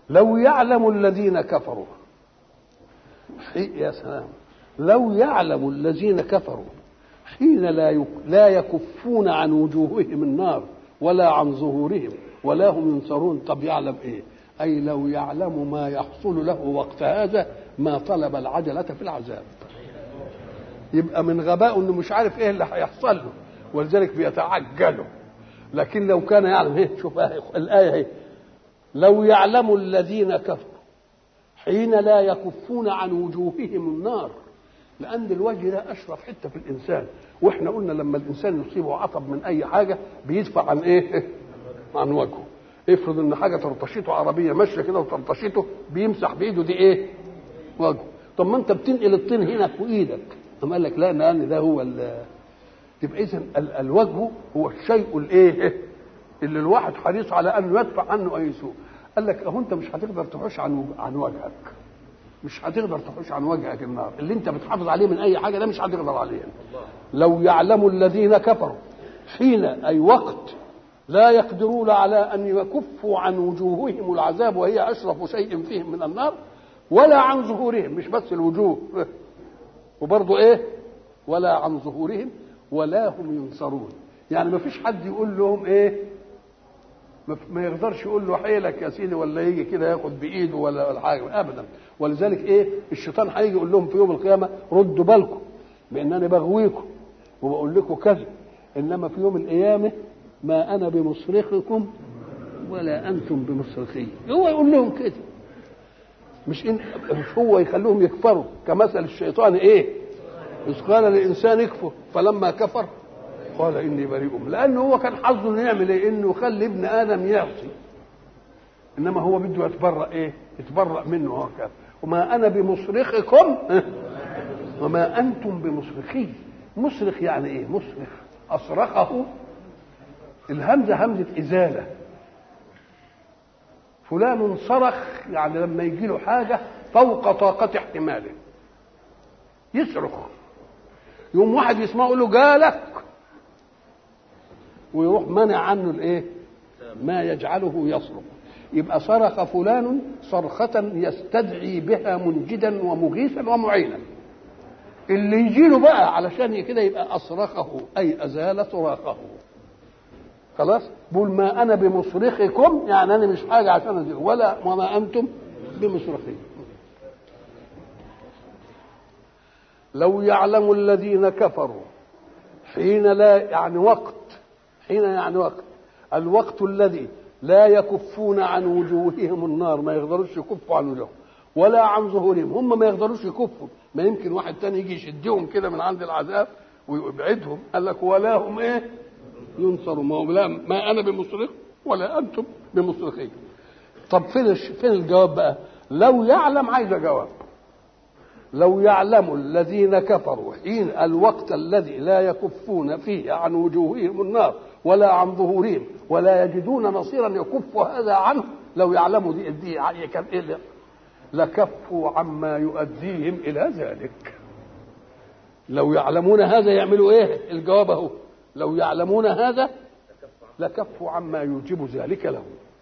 لو يعلم الذين كفروا يا سلام لو يعلم الذين كفروا حين لا لا يكفون عن وجوههم النار ولا عن ظهورهم ولا هم ينصرون طب يعلم ايه اي لو يعلم ما يحصل له وقت هذا ما طلب العجله في العذاب يبقى من غباء انه مش عارف ايه اللي هيحصل له ولذلك بيتعجله لكن لو كان يعلم ايه شوف الايه اهي لو يعلم الذين كفروا حين لا يكفون عن وجوههم النار لان الوجه ده اشرف حته في الانسان واحنا قلنا لما الانسان يصيبه عطب من اي حاجه بيدفع عن ايه عن وجهه افرض ان حاجه ترطشته عربيه ماشيه كده وترطشته بيمسح بايده دي ايه وجهه طب ما انت بتنقل الطين هنا في ايدك أم قال لك لا لان ده هو يبقى اذا الوجه هو الشيء الايه اللي الواحد حريص على انه يدفع عنه اي سوء قال لك اهو انت مش هتقدر تحوش عن عن وجهك مش هتقدر تحوش عن وجهك النار اللي انت بتحافظ عليه من اي حاجه ده مش هتقدر عليه لو يعلم الذين كفروا حين اي وقت لا يقدرون على ان يكفوا عن وجوههم العذاب وهي اشرف شيء فيهم من النار ولا عن ظهورهم مش بس الوجوه وبرضه ايه ولا عن ظهورهم ولا هم ينصرون يعني ما فيش حد يقول لهم ايه ما يقدرش يقول له حيلك يا سيدي ولا يجي كده ياخد بايده ولا ولا حاجه ابدا ولذلك ايه الشيطان هيجي يقول لهم في يوم القيامه ردوا بالكم بان انا بغويكم وبقول لكم كذا انما في يوم القيامه ما انا بمصرخكم ولا انتم بمصرخي هو يقول لهم كده مش إن مش هو يخليهم يكفروا كمثل الشيطان ايه إذ قال الإنسان يكفر فلما كفر قال إني بريء لأنه هو كان حظه إنه يعمل إيه؟ إنه يخلي ابن آدم يعصي إنما هو بده يتبرأ إيه؟ يتبرأ منه هو كافر وما أنا بمصرخكم وما أنتم بمصرخي مصرخ يعني إيه؟ مصرخ أصرخه الهمزة همزة إزالة فلان صرخ يعني لما يجي له حاجة فوق طاقة احتماله يصرخ يوم واحد يسمعه يقول له جالك ويروح منع عنه الايه ما يجعله يصرخ يبقى صرخ فلان صرخة يستدعي بها منجدا ومغيثا ومعينا اللي يجي له بقى علشان كده يبقى أصرخه أي أزال صراخه خلاص بقول ما أنا بمصرخكم يعني أنا مش حاجة عشان أزيل ولا وما أنتم بمصرخي لو يعلم الذين كفروا حين لا يعني وقت حين يعني وقت الوقت الذي لا يكفون عن وجوههم النار ما يقدروش يكفوا عن وجوههم ولا عن ظهورهم هم ما يقدروش يكفوا ما يمكن واحد تاني يجي يشدهم كده من عند العذاب ويبعدهم قال لك ولا هم ايه ينصروا ما, لا ما انا بمصرخ ولا انتم بمصرخين طب فين فين الجواب بقى لو يعلم عايز جواب لو يعلم الذين كفروا حين الوقت الذي لا يكفون فيه عن وجوههم النار ولا عن ظهورهم ولا يجدون نصيرا يكف هذا عنه لو يعلموا دي, دي كان إيه لكفوا عما يؤديهم الى ذلك لو يعلمون هذا يعملوا ايه الجواب اهو لو يعلمون هذا لكفوا عما يوجب ذلك لهم